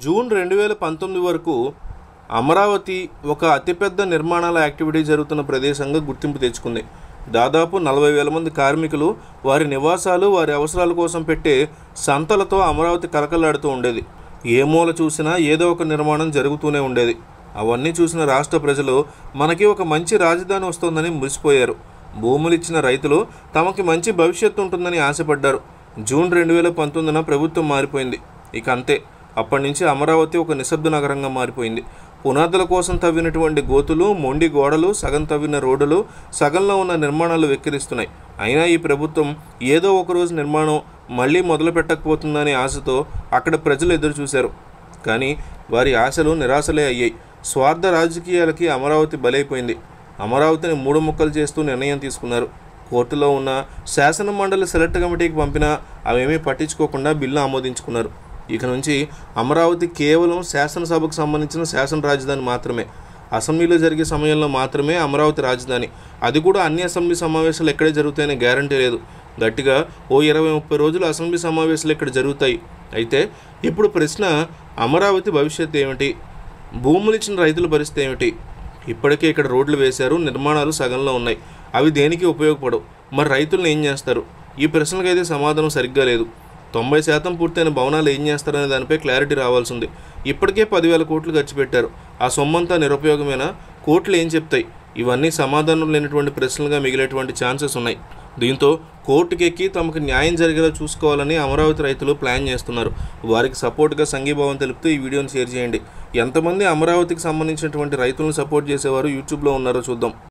June రెండు వేల పంతొమ్మిది వరకు అమరావతి ఒక అతిపెద్ద నిర్మాణాల యాక్టివిటీ జరుగుతున్న ప్రదేశంగా గుర్తింపు తెచ్చుకుంది దాదాపు నలభై వేల మంది కార్మికులు వారి నివాసాలు వారి అవసరాల కోసం పెట్టే సంతలతో అమరావతి కలకలాడుతూ ఉండేది ఏ మూల చూసినా ఏదో ఒక నిర్మాణం జరుగుతూనే ఉండేది అవన్నీ చూసిన రాష్ట్ర ప్రజలు మనకి ఒక మంచి రాజధాని వస్తుందని మురిసిపోయారు భూములు ఇచ్చిన రైతులు తమకి మంచి భవిష్యత్తు ఉంటుందని ఆశపడ్డారు జూన్ రెండు వేల పంతొమ్మిదిన ప్రభుత్వం మారిపోయింది ఇక అంతే అప్పటి నుంచి అమరావతి ఒక నిశ్శబ్ద నగరంగా మారిపోయింది పునాదుల కోసం తవ్వినటువంటి గోతులు మొండి గోడలు సగం తవ్విన రోడ్డులు సగంలో ఉన్న నిర్మాణాలు వెక్కిరిస్తున్నాయి అయినా ఈ ప్రభుత్వం ఏదో ఒక రోజు నిర్మాణం మళ్ళీ మొదలు పెట్టకపోతుందనే ఆశతో అక్కడ ప్రజలు ఎదురు చూశారు కానీ వారి ఆశలు నిరాశలే అయ్యాయి స్వార్థ రాజకీయాలకి అమరావతి బలైపోయింది అమరావతిని మూడు ముక్కలు చేస్తూ నిర్ణయం తీసుకున్నారు కోర్టులో ఉన్న శాసన మండలి సెలెక్ట్ కమిటీకి పంపినా అవేమీ పట్టించుకోకుండా బిల్లు ఆమోదించుకున్నారు ఇక నుంచి అమరావతి కేవలం శాసనసభకు సంబంధించిన శాసన రాజధాని మాత్రమే అసెంబ్లీలో జరిగే సమయంలో మాత్రమే అమరావతి రాజధాని అది కూడా అన్ని అసెంబ్లీ సమావేశాలు ఎక్కడే జరుగుతాయనే గ్యారంటీ లేదు గట్టిగా ఓ ఇరవై ముప్పై రోజులు అసెంబ్లీ సమావేశాలు ఇక్కడ జరుగుతాయి అయితే ఇప్పుడు ప్రశ్న అమరావతి భవిష్యత్తు ఏమిటి భూములు ఇచ్చిన రైతుల పరిస్థితి ఏమిటి ఇప్పటికే ఇక్కడ రోడ్లు వేశారు నిర్మాణాలు సగంలో ఉన్నాయి అవి దేనికి ఉపయోగపడవు మరి రైతులను ఏం చేస్తారు ఈ ప్రశ్నలకైతే సమాధానం సరిగ్గా లేదు తొంభై శాతం పూర్తయిన భవనాలు ఏం చేస్తారనే దానిపై క్లారిటీ రావాల్సి ఉంది ఇప్పటికే పదివేల కోట్లు ఖర్చు పెట్టారు ఆ సొమ్మంతా నిరుపయోగమైన కోట్లు ఏం చెప్తాయి ఇవన్నీ సమాధానం లేనటువంటి ప్రశ్నలుగా మిగిలేటువంటి ఛాన్సెస్ ఉన్నాయి దీంతో కోర్టుకెక్కి తమకు న్యాయం జరిగేలా చూసుకోవాలని అమరావతి రైతులు ప్లాన్ చేస్తున్నారు వారికి సపోర్ట్గా సంఘీభావం తెలుపుతూ ఈ వీడియోని షేర్ చేయండి ఎంతమంది అమరావతికి సంబంధించినటువంటి రైతులను సపోర్ట్ చేసేవారు యూట్యూబ్లో ఉన్నారో చూద్దాం